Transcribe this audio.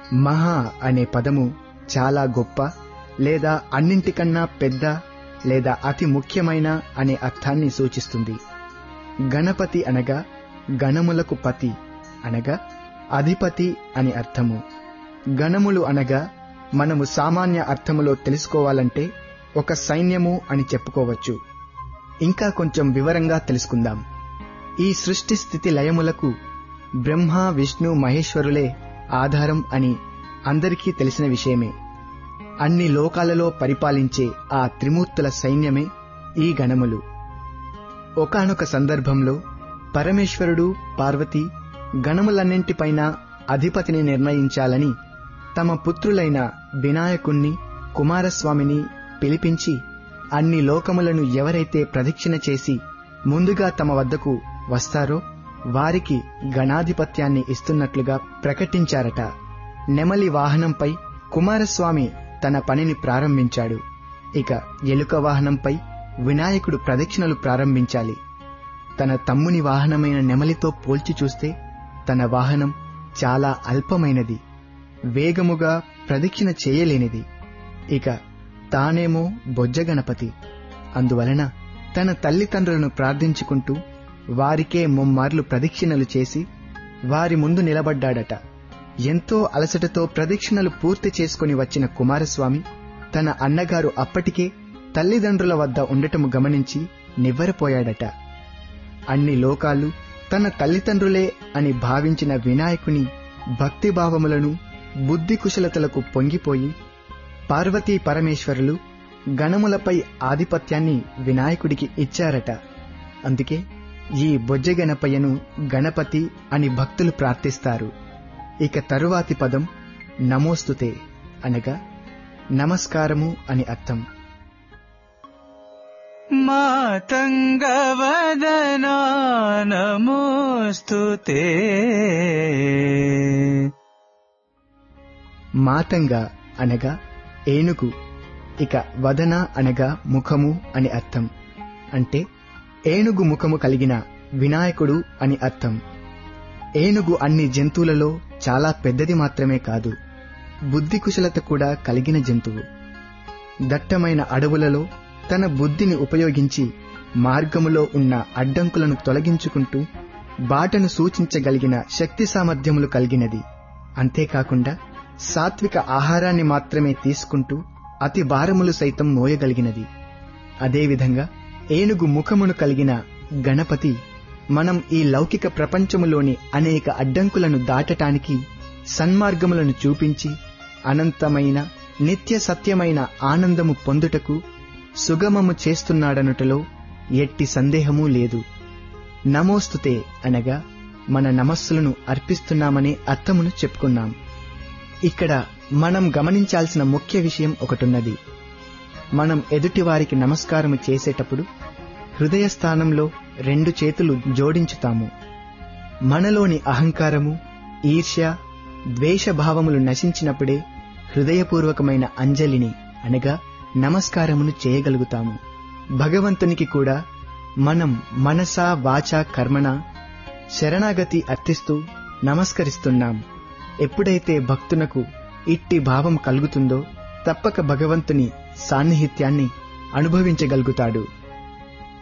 మహా అనే పదము చాలా గొప్ప లేదా అన్నింటికన్నా పెద్ద లేదా అతి ముఖ్యమైన అనే అర్థాన్ని సూచిస్తుంది గణపతి అనగా గణములకు పతి అనగా అధిపతి అని అర్థము గణములు అనగా మనము సామాన్య అర్థములో తెలుసుకోవాలంటే ఒక సైన్యము అని చెప్పుకోవచ్చు ఇంకా కొంచెం వివరంగా తెలుసుకుందాం ఈ సృష్టి స్థితి లయములకు బ్రహ్మ విష్ణు మహేశ్వరులే ఆధారం అని అందరికీ తెలిసిన విషయమే అన్ని లోకాలలో పరిపాలించే ఆ త్రిమూర్తుల సైన్యమే ఈ గణములు ఒకానొక సందర్భంలో పరమేశ్వరుడు పార్వతి గణములన్నింటిపైన అధిపతిని నిర్ణయించాలని తమ పుత్రులైన వినాయకుణ్ణి కుమారస్వామిని పిలిపించి అన్ని లోకములను ఎవరైతే ప్రదక్షిణ చేసి ముందుగా తమ వద్దకు వస్తారో వారికి గణాధిపత్యాన్ని ఇస్తున్నట్లుగా ప్రకటించారట నెమలి వాహనంపై కుమారస్వామి తన పనిని ప్రారంభించాడు ఇక ఎలుక వాహనంపై వినాయకుడు ప్రదక్షిణలు ప్రారంభించాలి తన తమ్ముని వాహనమైన నెమలితో పోల్చి చూస్తే తన వాహనం చాలా అల్పమైనది వేగముగా ప్రదక్షిణ చేయలేనిది ఇక తానేమో బొజ్జగణపతి అందువలన తన తల్లిదండ్రులను ప్రార్థించుకుంటూ వారికే ముమ్మార్లు ప్రదక్షిణలు చేసి వారి ముందు నిలబడ్డాడట ఎంతో అలసటతో ప్రదక్షిణలు పూర్తి చేసుకుని వచ్చిన కుమారస్వామి తన అన్నగారు అప్పటికే తల్లిదండ్రుల వద్ద ఉండటము గమనించి నివ్వెరపోయాడట అన్ని లోకాలు తన తల్లిదండ్రులే అని భావించిన వినాయకుని భక్తిభావములను బుద్ధి కుశలతలకు పొంగిపోయి పార్వతీ పరమేశ్వరులు గణములపై ఆధిపత్యాన్ని వినాయకుడికి ఇచ్చారట అందుకే ఈ బొజ్జగణపయ్యను గణపతి అని భక్తులు ప్రార్థిస్తారు ఇక తరువాతి పదం నమోస్తుతే అనగా నమస్కారము అని అర్థం మాతంగవదనా నమోస్తు మాతంగ అనగా ఏనుగు ఇక వదన అనగా ముఖము అని అర్థం అంటే ఏనుగు ముఖము కలిగిన వినాయకుడు అని అర్థం ఏనుగు అన్ని జంతువులలో చాలా పెద్దది మాత్రమే కాదు బుద్ధి కుశలత కూడా కలిగిన జంతువు దట్టమైన అడవులలో తన బుద్ధిని ఉపయోగించి మార్గములో ఉన్న అడ్డంకులను తొలగించుకుంటూ బాటను సూచించగలిగిన శక్తి సామర్థ్యములు కలిగినది అంతేకాకుండా సాత్విక ఆహారాన్ని మాత్రమే తీసుకుంటూ అతి భారములు సైతం మోయగలిగినది అదేవిధంగా ఏనుగు ముఖమును కలిగిన గణపతి మనం ఈ లౌకిక ప్రపంచములోని అనేక అడ్డంకులను దాటటానికి సన్మార్గములను చూపించి అనంతమైన నిత్య సత్యమైన ఆనందము పొందుటకు సుగమము చేస్తున్నాడనుటలో ఎట్టి సందేహమూ లేదు నమోస్తుతే అనగా మన నమస్సులను అర్పిస్తున్నామనే అర్థమును చెప్పుకున్నాం ఇక్కడ మనం గమనించాల్సిన ముఖ్య విషయం ఒకటున్నది మనం ఎదుటివారికి నమస్కారము చేసేటప్పుడు హృదయ స్థానంలో రెండు చేతులు జోడించుతాము మనలోని అహంకారము ఈర్ష్య ద్వేషభావములు నశించినప్పుడే హృదయపూర్వకమైన అంజలిని అనగా నమస్కారమును చేయగలుగుతాము భగవంతునికి కూడా మనం మనసా వాచా కర్మణ శరణాగతి అర్థిస్తూ నమస్కరిస్తున్నాం ఎప్పుడైతే భక్తునకు ఇట్టి భావం కలుగుతుందో తప్పక భగవంతుని సాన్నిహిత్యాన్ని అనుభవించగలుగుతాడు